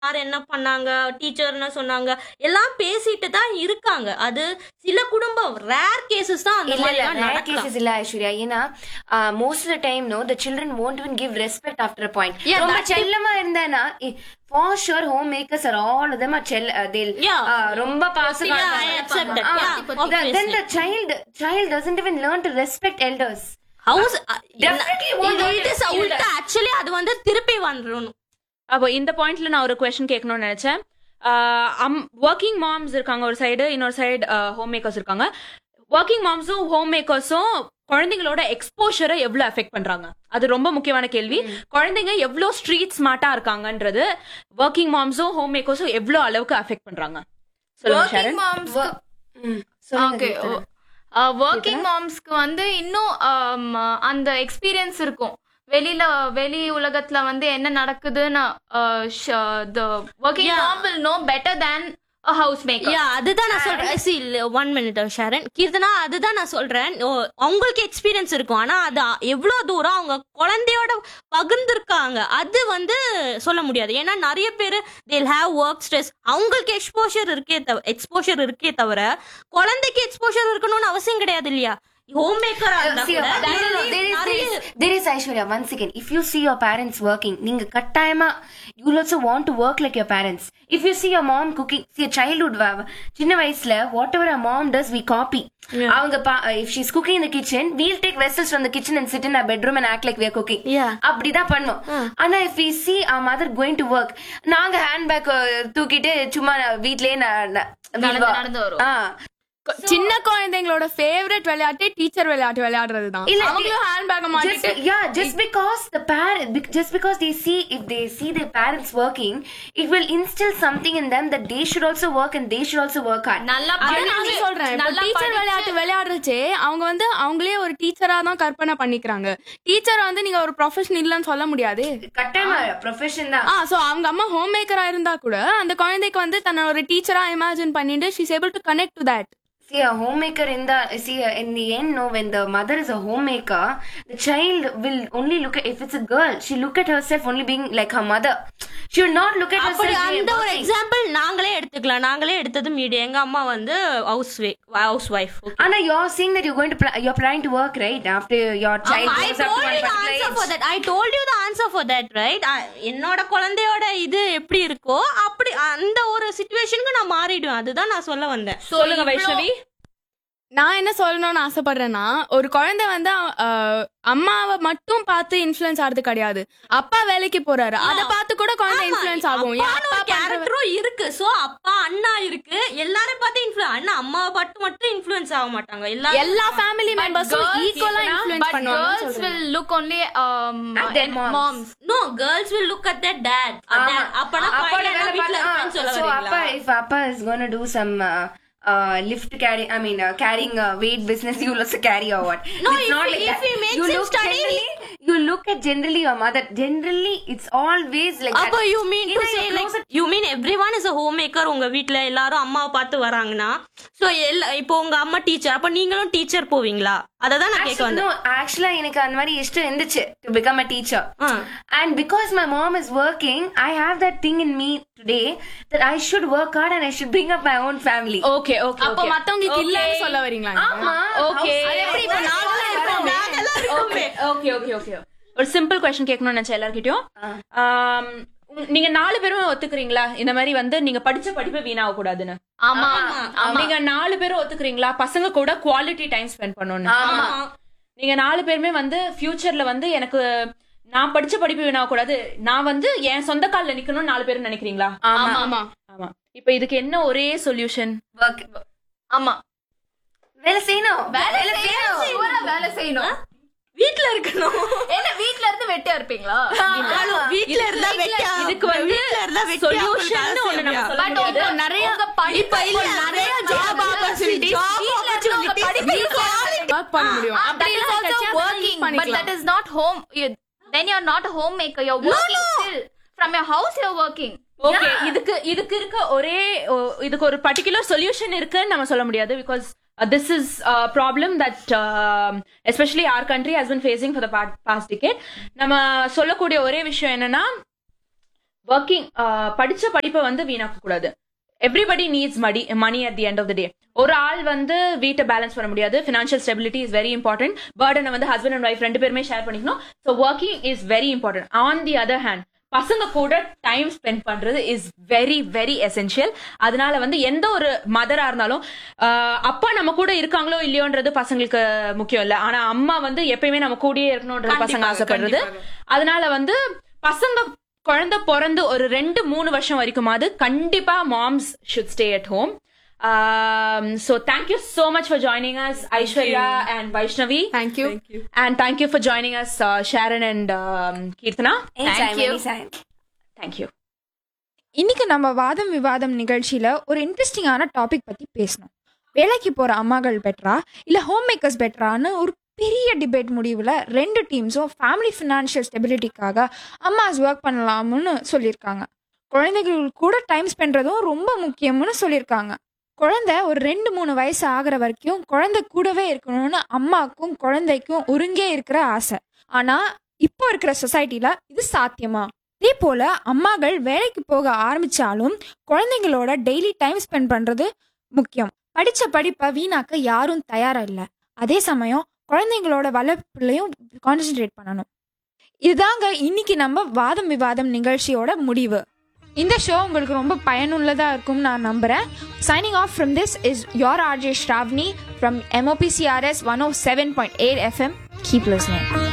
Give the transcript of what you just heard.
யார் என்ன பண்ணாங்க டீச்சர் என்ன சொன்னாங்க எல்லாம் பேசிட்டு தான் இருக்காங்க அது சில குடும்பம் ரேர் கேசஸ் தான் அந்த இல்ல மாதிரி இல்ல எல்லாம் ரேர் நடக்கலாம் கேசஸ் இல்ல ஐஸ்வர்யா ஏன்னா most of the time no the children won't even give respect after a point Yeah, ரொம்ப that- செல்லமா இருந்தானா for sure homemakers are all of them are செல்ல they'll Yeah. uh, ரொம்ப பாசமா Yeah, I accept that. Yeah, obviously. then the child child doesn't even learn to respect elders house Definitely won't learn it is to feel உல்டா actually அது வந்து திருப்பி வந்துடும் அப்போ இந்த பாயிண்ட்ல நான் ஒரு கொஸ்டின் கேட்கணும்னு நினைச்சேன் ஒர்க்கிங் மாம்ஸ் இருக்காங்க ஒரு சைடு இன்னொரு சைடு ஹோம் மேக்கர்ஸ் இருக்காங்க ஒர்க்கிங் மாம்ஸும் ஹோம் மேக்கர்ஸும் குழந்தைங்களோட எக்ஸ்போஷரை எவ்வளவு அஃபெக்ட் பண்றாங்க அது ரொம்ப முக்கியமான கேள்வி குழந்தைங்க எவ்வளவு ஸ்ட்ரீட் ஸ்மார்ட்டா இருக்காங்கன்றது ஒர்க்கிங் மாம்ஸும் ஹோம் மேக்கர்ஸும் எவ்வளவு அளவுக்கு அஃபெக்ட் பண்றாங்க சொல்லுங்க ஒர்க்கிங் ஷரண் மாம்ஸ்க்கு ம், சொல்லுங்க ஓகே கீர்த்தனா. ஒர்க்கிங் மாம்ஸ்க்கு வந்து இன்னும் um, அந்த எக்ஸ்பீரியன்ஸ் இருக்கும் வெளியில வெளி உலகத்துல வந்து என்ன நடக்குதுன்னு working Yeah. Mom will no better than house maker yeah அதுதான் நான் சொல்றேன் see one minute Sharan Keerthana அதுதான் நான் சொல்றேன் ஓ, அவங்களுக்கு எக்ஸ்பீரியன்ஸ் இருக்கும் ஆனா அது எவ்வளவு தூரம் அவங்க குழந்தையோட பகிர்ந்திருக்காங்க அது வந்து சொல்ல முடியாது ஏன்னா நிறைய பேர் தேல் ஹேவ் ஒர்க் ஸ்ட்ரெஸ் அவங்களுக்கு எக்ஸ்போஷர் இருக்கே தவிர எக்ஸ்போஷர் இருக்கே தவிர குழந்தைக்கு எக்ஸ்போஷர் இருக்கணும்னு அவசியம் கிடையாது இல்லையா ஹோம் மேக்கரா இருந்தா See, கூட no, no, no, there is, there நிறைய is, there is Aishwarya, one second. If you see your parents working, நீங்க கட்டாயமா you will also want to work like your parents. If you see your mom cooking, see a childhood, வ- சின்ன வயசுல whatever our mom does, we copy. அவங்க பா- if she's cooking in the kitchen, we'll take vessels from the kitchen and sit in our bedroom and act like we are cooking. Yeah. அப்படிதான் பண்ணோம் ஆனா if we see our mother going to work, நாங்க handbag தூக்கிட்டு சும்மா வீட்லயே ந- ந- நடந்து நடந்து வருவோம். ஆ. சின்ன குழந்தைங்களோட ஃபேவரட் விளையாட்டு டீச்சர் விளையாட்டு விளையாடுறது தான் இல்ல, அவங்களும் ஹேண்ட் பேக் just, மாட்டிட்டு yeah just because the parent bec- just because they see if they see their parents working it will instill something in them that they should also work and they should also work hard நல்லா அதை படிச்சு- நான் சொல்றேன் நல்லா teacher படிச்சு- விளையாட்டு விளையாடுறச்சே அவங்க வந்து அவங்களே ஒரு டீச்சரா தான் கற்பனை பண்ணிக்கிறாங்க டீச்சர் வந்து நீங்க ஒரு ப்ரொஃபஷன் இல்லன்னு சொல்ல முடியாது கட்டாயமா ப்ரொஃபஷன் தான் ஆ சோ அவங்க அம்மா ஹோம் மேக்கரா இருந்தா கூட அந்த குழந்தைக்கு வந்து தன்னை ஒரு டீச்சரா இமேஜின் பண்ணிட்டு she's able to connect to that see a homemaker in the see uh, in the end no when the mother is a homemaker the child will only look at if it's a girl she look at herself only being like her mother she will not look at அப்படி herself அந்த ஒரு working. Example நாங்களே எடுத்துக்கலாம் நாங்களே எடுத்தது media எங்க அம்மா வந்து house housewife Anna, you're saying that you're going to pla- you're planning to work right after your child I grows up to told one you the particular answer for age. that. I told you the answer for that, right? I- என்னோட குழந்தையோட இது எப்படி இருக்கோ அப்படி அந்த ஒரு சுச்சுவேஷனுக்கு நான் மாறிடுவேன் அதுதான் நான் சொல்ல வந்தேன் சொல்லுங்க வைஷ்ணவி நான் என்ன சொல்லணும்னு ஆசைப்படுறேன்னா ஒரு குழந்தை வந்து அஹ், அம்மாவை மட்டும் பார்த்து இன்ஃபுளுன்ஸ் ஆகிறது கிடையாது அப்பா வேலைக்கு போறாரு அதை பார்த்து கூட குழந்தை இன்ஃபுளுன்ஸ் ஆகும் என் அப்பான்னு அப்பா ஒரு கேரக்டரும் இருக்கு சோ அப்பா அண்ணா இருக்கு எல்லாரும் பார்த்து இன்ஃபுளுன் அண்ணா அம்மாவை பார்த்து மட்டும் இன்ஃபுளுன்ஸ் ஆக மாட்டாங்க எல்லாரும் எல்லா ஃபேமிலி மெம்பர்ஸும் ஈக்குவலா இன்ஃபுளுன்ஸ் but பண்ணுவாங்க girls will look only um, At their moms. moms. No girls will look at that dad ஆமா. அப்பனா அப்பாவோட பையன் வேலை வீட்ல பார்த்தா- இருப்பேன்னு சொல்ல so அப்பா வரீங்களா if அப்பா is going to do some uh, uh, lift carry I mean uh, carrying uh, weight business you will also carry or what No, it's if not he- like if that he makes you him look study- generally you look at generally your mother generally it's always like அப்போ that you mean to Either say you're like closer- you mean everyone is a homemaker உங்க வீட்ல எல்லாரும் அம்மாவை பார்த்து வராங்கன்னா so எல்லா இப்போ உங்க அம்மா டீச்சர் அப்ப நீங்களும் டீச்சர் போவீங்களா அத தான் நான் கேட்க Actually, வந்தேன் no actually எனக்கு அந்த மாதிரி இஷ்டம் இருந்துச்சு to become a teacher ah. and because my mom is working I have that thing in me today that I should work hard and I should bring up my own family okay okay அப்போ மத்தவங்களுக்கு இல்லன்னு சொல்ல வரீங்களா நீங்க? ஆமா okay அது எப்படி இப்ப நாங்களாம் இருக்கோமே. ஓகே ஓகே ஓகே ஓகே ஒரு சிம்பிள் கொஸ்டின் கேட்கணும்னு நினைச்சேன் எல்லார்கிட்டயும் ஆம், உங்க- நீங்க நாலு பேரும் ஒத்துக்கிறீங்களா இந்த மாதிரி வந்து நீங்க படிச்ச படிப்பு வீணாக கூடாதுன்னு ஆமா நீங்க நாலு பேரும் ஒத்துக்கிறீங்களா பசங்க கூட குவாலிட்டி டைம் ஸ்பெண்ட் பண்ணணும்னு ஆமா. நீங்க நாலு பேருமே வந்து ஃபியூச்சர்ல வந்து எனக்கு நான் படிச்ச படிப்பு வீணாக கூடாது நான் வந்து என் சொந்த கால்ல நிக்கணும்னு நாலு பேரும் நினைக்கிறீங்களா ஆமா ஆமா ஆமா இப்ப இதுக்கு என்ன ஒரே சொல்யூஷன் work ஆமா வேலை செய்யணும் வேலை செய்யணும் சூரா வேலை செய்யணும் வீட்ல இருக்கணும் என்ன வீட்ல இருந்து வெட்டியா இருப்பீங்களா வீட்ல இருந்தா வெட்டியா இதுக்கு வந்து வீட்ல இருந்தா வெட்டியா solution னு ஒண்ணு நம்ம சொல்ல பட் முடியாது. இப்போ நிறைய இப்ப இல்ல நிறைய ஜாப் ஆப்பர்ச்சுனிட்டி ஜாப் ஒர்க் பண்ண முடியும் that அப்படி is எல்லாம் also கிடைச்சா working use but பண்ணிக்கலாம். that is not home you- then you're not a homemaker you're working still from your house you're working okay இதுக்கு இதுக்கு இருக்க ஒரே ஓ, இதுக்கு ஒரு பர்டிகுலர் சொல்யூஷன் இருக்குன்னு நம்ம சொல்ல முடியாது because this is problem that especially our country has been facing for the past decade நம்ம சொல்லக்கூடிய ஒரே விஷயம் என்னன்னா ஒர்க்கிங் படிச்ச படிப்பை வந்து வீணாக்க கூடாது எவ்ரிபடி நீட்ஸ் மடி money at the end of the day ஒரு ஆள் வந்து வீட்டை பேலன்ஸ் பண்ண முடியாது financial stability is very important பேர்டனை வந்து ஹஸ்பண்ட் அண்ட் ஒய்ஃப் ரெண்டு பேருமே ஷேர் பண்ணிக்கணும் so working is very important on the other hand பசங்க கூட டைம் ஸ்பெண்ட் பண்றது இஸ் வெரி வெரி எசென்ஷியல் அதனால வந்து எந்த ஒரு மதரா இருந்தாலும் ஆஹ், அப்பா நம்ம கூட இருக்காங்களோ இல்லையோன்றது பசங்களுக்கு முக்கியம் இல்ல ஆனா அம்மா வந்து எப்பயுமே நம்ம கூடயே இருக்கணும்ன்றது பசங்க ஆசைப்படுறது அதனால வந்து பசங்க குழந்தை பிறந்து ஒரு ரெண்டு மூணு வருஷம் வரைக்குமாவது கண்டிப்பா moms should stay at home so thank you so much for joining us aishwarya and vaishnavi Thank you. and thank you for joining us uh, sharon and um, kirtana Anytime, anytime. thank you இன்னைக்கு நம்ம வாதம் விவாதம் நிகழ்ச்சியில ஒரு இன்ட்ரெஸ்டிங்கான topic பத்தி பேசணும் வேலைக்கு போற அம்மாக்கள் பெட்டரா இல்ல ஹோம் மேக்கர்ஸ் பெட்டரான்னு ஒரு பெரிய டிபேட் முடிவில் ரெண்டு டீம்ஸும் ஃபேமிலி ஃபினான்ஷியல் ஸ்டெபிலிட்டிக்காக அம்மாஸ் ஒர்க் பண்ணலாம்னு சொல்லியிருக்காங்க குழந்தைகள் கூட டைம் ஸ்பெண்ட்றதும் ரொம்ப முக்கியம்னு சொல்லியிருக்காங்க குழந்தை ஒரு ரெண்டு மூணு வயசு ஆகிற வரைக்கும் குழந்தை கூடவே இருக்கணும்னு அம்மாக்கும் குழந்தைக்கும் ஒருங்கே இருக்கிற ஆசை ஆனா இப்போ இருக்கிற சொசைட்டில இது சாத்தியமா இதே போல அம்மாக்கள் வேலைக்கு போக ஆரம்பிச்சாலும் குழந்தைங்களோட டெய்லி டைம் ஸ்பெண்ட் பண்றது முக்கியம் படிச்ச படிப்பை வீணாக்க யாரும் தயாரா இல்ல அதே சமயம் குழந்தைங்களோட வளர்ப்புலையும் கான்சென்ட்ரேட் பண்ணணும் இதுதாங்க இன்னைக்கு நம்ம வாதம் விவாதம் நிகழ்ச்சியோட முடிவு இந்த ஷோ உங்களுக்கு ரொம்ப பயனுள்ளதா இருக்கும்னு நான் நம்புறேன் signing off from this is your RJ Shravani from MOPCRS one O seven point eight FM keep listening